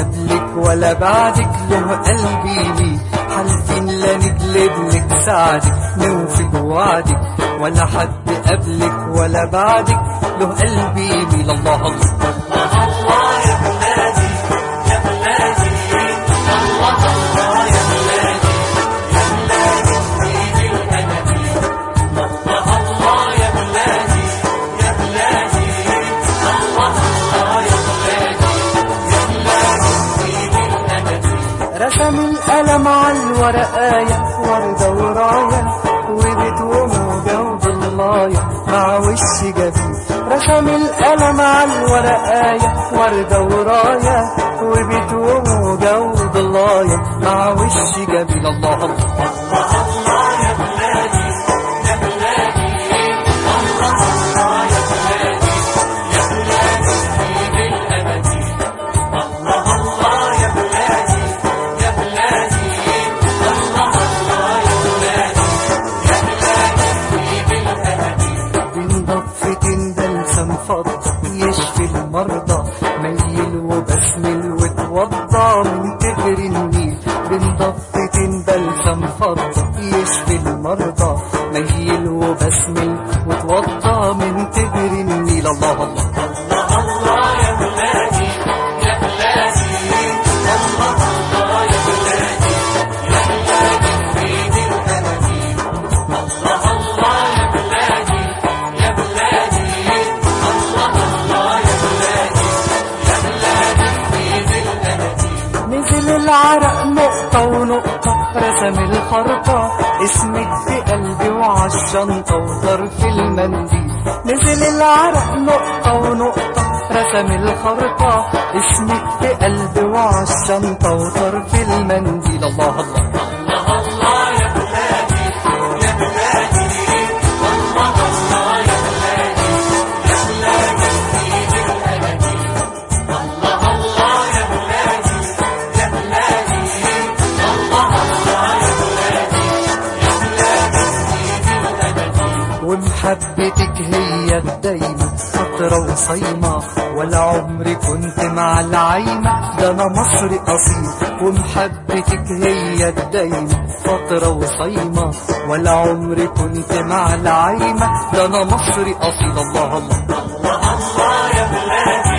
قبلك ولا بعدك له قلبي لي حالفين لا نجلب لك سعدك نوفي بوعدك ولا حد قبلك ولا بعدك له قلبي لي الله الله رسم القلم على الورقاية وردة وراية وبيت وموجة وضلاية مع وش جبين رسم القلم على الورقاية وردة وراية وبيت وموجة وضلاية مع وش جبين الله الله بين ضفتين بلسم فضة يشفي المرضى ميل وبسمل وتوضى من كبر النيل بين ضفتين بلسم فضة يشفي المرضى ميل وبسمل وتوضى من كبر النيل الله الله نزل العرق نقطة ونقطة رسم الخرطة اسمك في قلبي وعالشنطة وظرف المنديل نزل العرق نقطة ونقطة رسم الخرطة اسمك في قلبي وعالشنطة وطرف المنديل الله الله ومحبتك هي الدايمة فترة وصيمة ولا عمري كنت مع العايمة ده أنا مصري أصيل ومحبتك هي الدايمة فترة وصيمة ولا عمري كنت مع العايمة ده أنا مصري أصيل الله الله الله يا بلادي